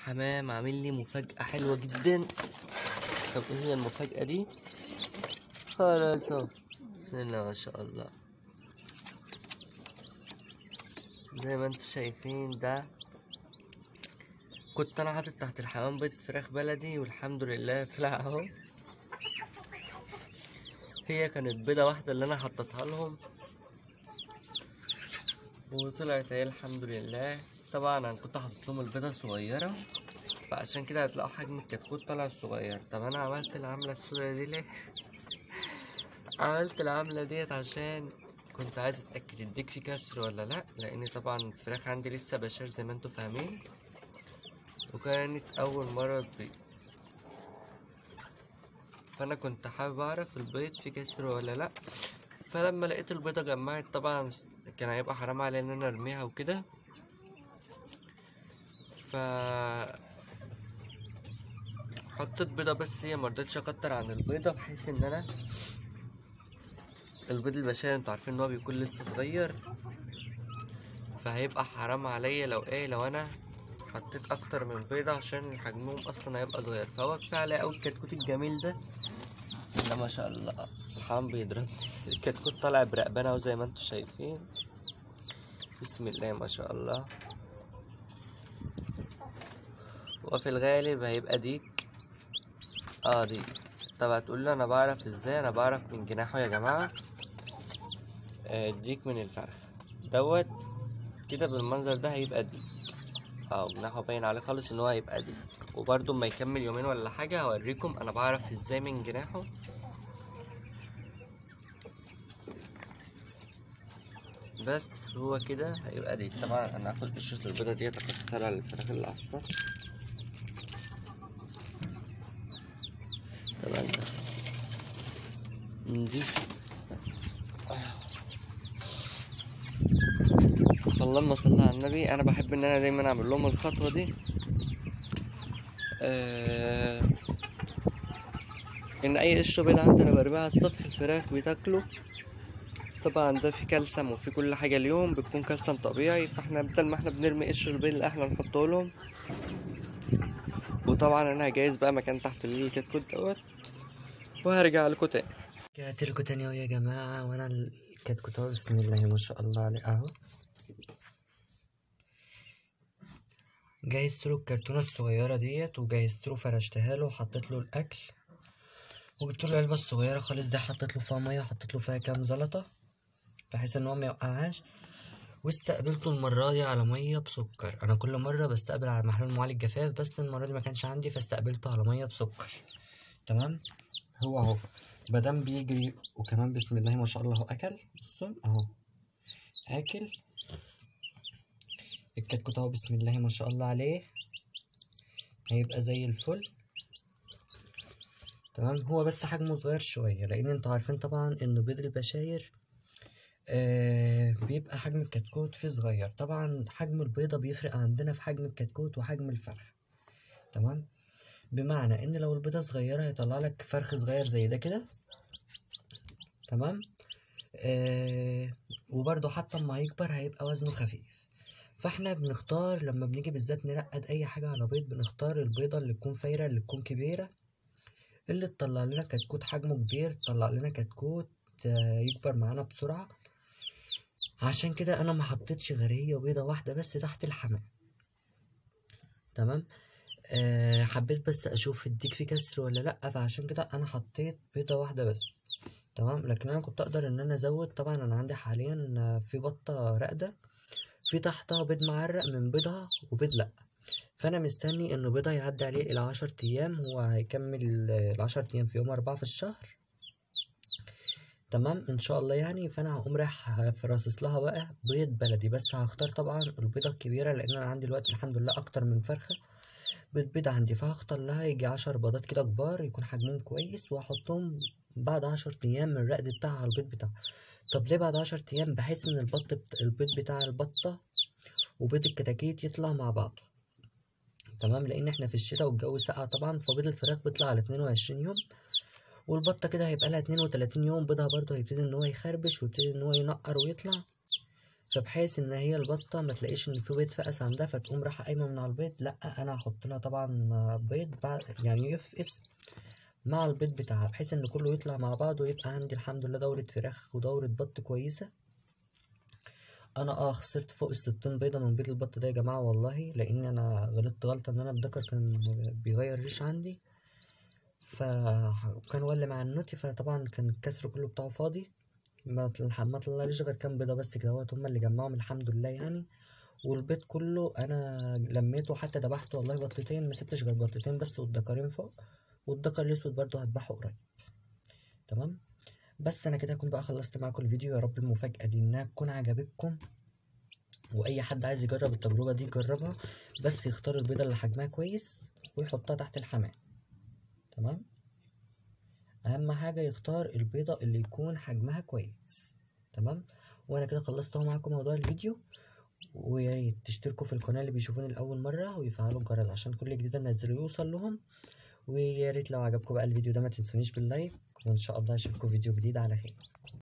الحمام عامل لي مفاجأة حلوة جدا طب ايه هي المفاجأة دي خلاص اهو بسم الله ما شاء الله زي ما انتم شايفين ده كنت انا حاطط تحت الحمام بيض فراخ بلدي والحمد لله طلع اهو هي كانت بيضة واحدة اللي انا حطيتها لهم وطلعت اهي الحمد لله طبعا انا كنت حاطط لهم البيضة صغيرة فعشان كده هتلاقوا حجم الكتكوت طلع صغير طب انا عملت العملة السوداء دي ليه عملت العملة ديت عشان كنت عايز اتأكد الديك فيه كسر ولا لا لان طبعا الفراخ عندي لسه بشار زي ما انتوا فاهمين وكانت اول مرة تبيض فانا كنت حابب اعرف البيض فيه كسر ولا لا فلما لقيت البيضة جمعت طبعا كان هيبقى حرام علي ان انا ارميها وكده ف حطيت بيضة بس هي مرضتش اكتر عن البيضة بحيث ان انا البيض البشري انتوا عارفين ان هو بيكون لسه صغير فهيبقى حرام عليا لو ايه لو انا حطيت اكتر من بيضة عشان حجمهم اصلا هيبقى صغير فهو كفاية عليه اوي الكتكوت الجميل ده بسم الله ما شاء الله الحمام بيضرب الكتكوت طالع برقبانة اهو زي ما انتوا شايفين بسم الله ما شاء الله وفي الغالب هيبقى ديك اه ديك طب هتقول لي انا بعرف ازاي انا بعرف من جناحه يا جماعه آه، الديك من الفرخ دوت كده بالمنظر ده هيبقى ديك اه جناحه باين عليه خالص ان هو هيبقى ديك وبرده اما يكمل يومين ولا حاجه هوريكم انا بعرف ازاي من جناحه بس هو كده هيبقى ديك طبعا انا هاخد قشره البيضه ديت اكسرها للفراخ اللي على السطح طبعا نضيف اللهم صل على النبي انا بحب ان انا دايما اعمل لهم الخطوه دي آه ان اي قشره بيض عندنا برميها على السطح الفراخ بتاكله طبعا ده في كالسيوم وفي كل حاجه اليوم بيكون كالسيوم طبيعي فاحنا بدل ما احنا بنرمي قشر البيض اللي احنا نحطه لهم وطبعا انا هجهز بقى مكان تحت الكتكوت دوت وهرجع لكم تاني رجعت لكم تاني اهو يا جماعه وانا الكتكوت اهو بسم الله ما شاء الله عليه اهو جهزت له الكرتونه الصغيره ديت وجهزت له فرشتها له وحطيت له الاكل وجبت له العلبه الصغيره خالص دي حطيت له فيها ميه حطيت له فيها كام زلطه بحيث ان هو ما يوقعهاش واستقبلته المرة دي على مية بسكر أنا كل مرة بستقبل على محلول معالج جفاف بس المرة دي ما كانش عندي فاستقبلته على مية بسكر تمام هو اهو مادام بيجري وكمان بسم الله ما شاء الله هو أكل بصوا اهو أكل الكتكوت اهو بسم الله ما شاء الله عليه هيبقى زي الفل تمام هو بس حجمه صغير شوية لأن انتوا عارفين طبعا إن بيض البشاير آه بيبقى حجم الكتكوت فيه صغير طبعا حجم البيضة بيفرق عندنا في حجم الكتكوت وحجم الفرخ تمام بمعنى ان لو البيضة صغيرة هيطلع لك فرخ صغير زي ده كده تمام آه وبرضه حتى اما يكبر هيبقى وزنه خفيف فاحنا بنختار لما بنيجي بالذات نرقد اي حاجة على بيض بنختار البيضة اللي تكون فايرة اللي تكون كبيرة اللي تطلع لنا كتكوت حجمه كبير تطلع لنا كتكوت آه يكبر معانا بسرعة عشان كده انا ما حطيتش غير هي بيضه واحده بس تحت الحمام تمام أه حبيت بس اشوف الديك فيه كسر ولا لا فعشان كده انا حطيت بيضه واحده بس تمام لكن انا كنت اقدر ان انا ازود طبعا انا عندي حاليا في بطه راقده في تحتها بيض معرق من بيضها وبيض لا فانا مستني ان بيضها يعدي عليه الى عشر ايام هو هيكمل العشر ايام في يوم اربعة في الشهر تمام ان شاء الله يعني فانا هقوم رايح فرصص لها بقى بيض بلدي بس هختار طبعا البيضه الكبيره لان انا عندي دلوقتي الحمد لله اكتر من فرخه بيض بيض عندي فهختار لها يجي عشر بيضات كده كبار يكون حجمهم كويس واحطهم بعد عشر ايام من الرقد بتاعها على البيض بتاعها طب ليه بعد عشر ايام بحيث ان البط بت... البيض بتاع البطه وبيض الكتاكيت يطلع مع بعضه تمام لان احنا في الشتاء والجو ساقع طبعا فبيض الفراخ بيطلع على اتنين وعشرين يوم والبطة كده هيبقى لها اتنين وتلاتين يوم بيضها برضه هيبتدي ان هو يخربش ويبتدي ان هو ينقر ويطلع فبحيث ان هي البطه ما تلاقيش ان في بيض فقس عندها فتقوم رايحه قايمه من على البيض لا انا هحط لها طبعا بيض بعد يعني يفقس مع البيض بتاعها بحيث ان كله يطلع مع بعض ويبقى عندي الحمد لله دورة فراخ ودورة بط كويسة انا اه خسرت فوق الستين بيضة من بيض البط ده يا جماعة والله لان انا غلطت غلطة ان انا الدكر كان بيغير ريش عندي فكان ولي مع النوتي فطبعا كان الكسر كله بتاعه فاضي ما طلع ما طلعليش غير كام بيضة بس كده اهوت هما اللي جمعهم الحمد لله يعني والبيض كله انا لميته حتى دبحته والله بطتين ما سبتش غير بطتين بس والدكرين فوق والدكر الاسود برضه هذبحه قريب تمام بس انا كده اكون بقى خلصت معاكم الفيديو يا رب المفاجأة دي انها تكون عجبتكم واي حد عايز يجرب التجربة دي يجربها بس يختار البيضة اللي حجمها كويس ويحطها تحت الحمام تمام اهم حاجة يختار البيضة اللي يكون حجمها كويس تمام وانا كده خلصت اهو معاكم موضوع الفيديو ويا ريت تشتركوا في القناة اللي بيشوفوني لأول مرة ويفعلوا الجرس عشان كل جديد انزله يوصل لهم ويا ريت لو عجبكم بقى الفيديو ده ما تنسونيش باللايك وان شاء الله اشوفكم فيديو جديد على خير